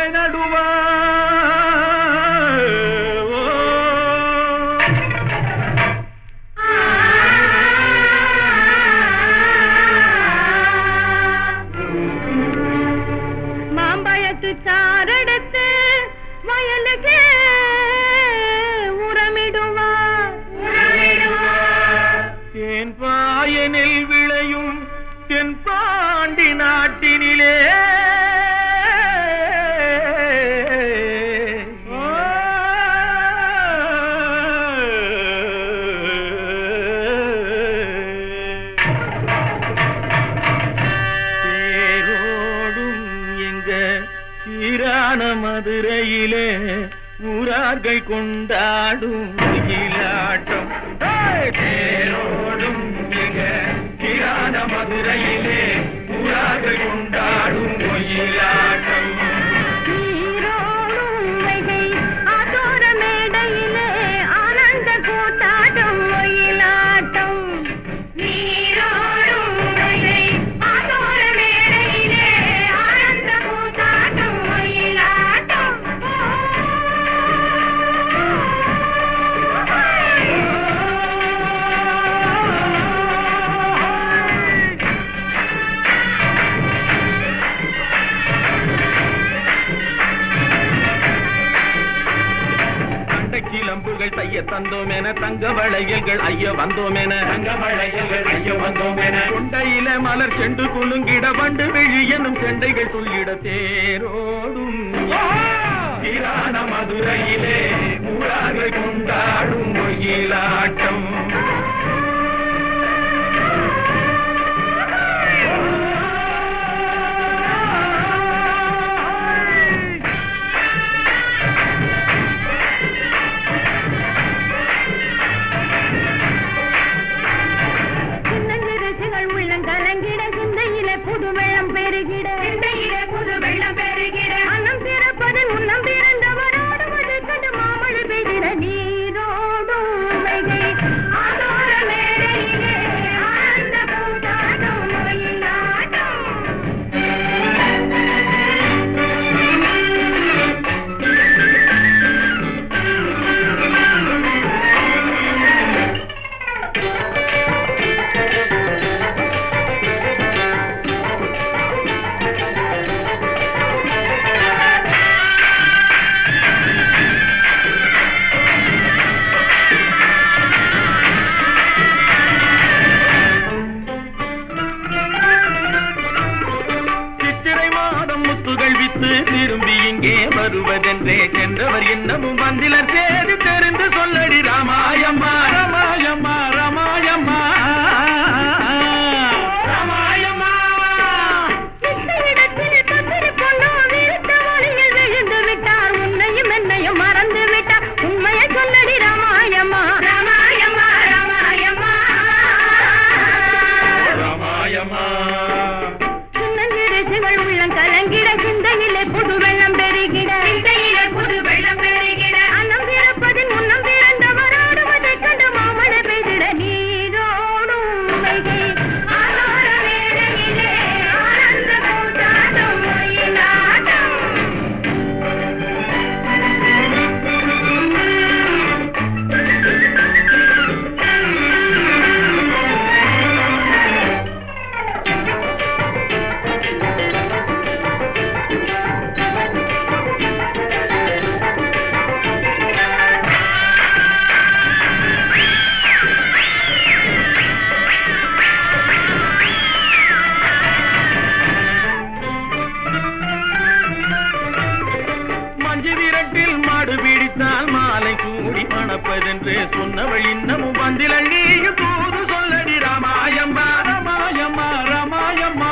நடுவார் ஓ. மாம்பழத்து சாரெடுத்து வயலுக்கு உரமிடுவார் தேன் பாயனில் விளையும் தென்பாண்டி நாட்டினிலே தேரோடும் எங்க சீரான மதுரையிலே ஊரார்கள் கொண்டாடும் மயிலாட்டம் ஏய்! தேரோடும் எங்க சீரான மதுரையிலே ஊரார்கள் கொண்டாடும் ஒயிலாட்டம் நீரோடும் வைகை ஆத்தோர மேடையிலே ஆனந்த கூத்தாட்டம் ஒயிலாட்டம் நீரோடும் வைகை ஆத்தோர மேடையிலே ஆனந்த கூத்தாட்டம் ஒயிலாட்டம் தண்டை கிளம்புகள் தைய தந்தோம் என தங்க வளையல்கள் ஐய வந்தோம் என தங்க வளையல்கள் ஐய வந்தோம் என கொண்டையில மலர் செண்டு குலுங்கிட வண்டு விழி எனும் செண்டைகள் துள்ளிட தேரோடும் சீரான மதுரையிலே ஊரார்கள் கொண்டாடும் ஒயிலாட்டம் சின்னஞ்சிறுசுகள் உள்ளங்கலங்கிட சிந்தையில புது வெள்ளம் பெருகிட சிந்தையில புது வெள்ளம் பெருகிட அன்னம் பிறப்பதன் உன்னம் பிறந்தவரோடு மது கண்டு மாமழை பெய்திட நீரோடும் வைகை ஆதோர மேடையிலே ஆனந்த கூத்தாட்டம் ஒயிலாட்டம் சித்திரை மாதம் முத்துகள் வித்து திரும்பி இங்கே வருவதென்றே சென்றவர் இன்னமும் வந்திலர் சேதி தெரிந்து சொல்லடி ராமாயம்மா ராமாயம்மா ராமாயம்மா ராமாயம்மா சித்தரிடத்திலே பத்திரி பொண்ணு விருத்த மொழியில் விழுந்து விட்டார் உன்னையும் என்னையும் மறந்து விட்டார் உண்மையை சொல்லடி ராமாயம்மா ராமாயம்மா ராமாயம்மா ராமாயம்மா சின்னஞ்சிறுசுகள் உள்ளம் கலங்கிட சிந்தையிலே புது வெள்ளம் பெருகிட சிந்தையிலே புது வெள்ளம் பெருகிட அன்னம் பிறப்பதின் முன்னம் பிறந்தவரோடு அதை கண்டு மாமழை பெய்திட நீரோடும் வைகை ஆலோர வேளையிலே ஆனந்த கூத்தாட்டம் ஒயிலாட்டம் மஞ்சு விரட்டில் மாடு பிடித்தால் மாலை கூடி மணப்பதென்று சொன்னவள் இன்னமும் வந்திலள் நீயும் தூது சொல்லடி ராமாயம்மா ராமாயம்மா ராமாயம்மா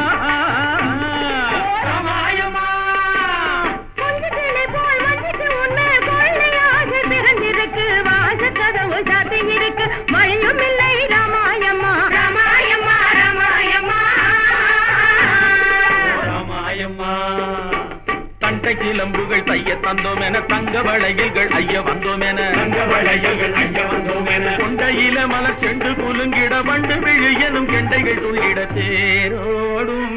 ராமாயம்மா கொஞ்சத்திலே போல் மஞ்சிக்கு உன்னை கொள்ளையாக பிறந்திருக்கு வாசக்கதவு சாத்தி இருக்கு வழியும் இல்லை ராமாயம்மா ராமாயம்மா ராமாயம்மா ராமாயம்மா தண்டை கிளம்புகள் தைய தந்தோம் என தங்க வளையல்கள் ஐய வந்தோம் என தங்க வளையல்கள் ஐய வந்தோம் என கொண்டையில மலர் செண்டு குலுங்கிட வண்டு விழி எனும் கெண்டைகள் துள்ளிட தேரோடும்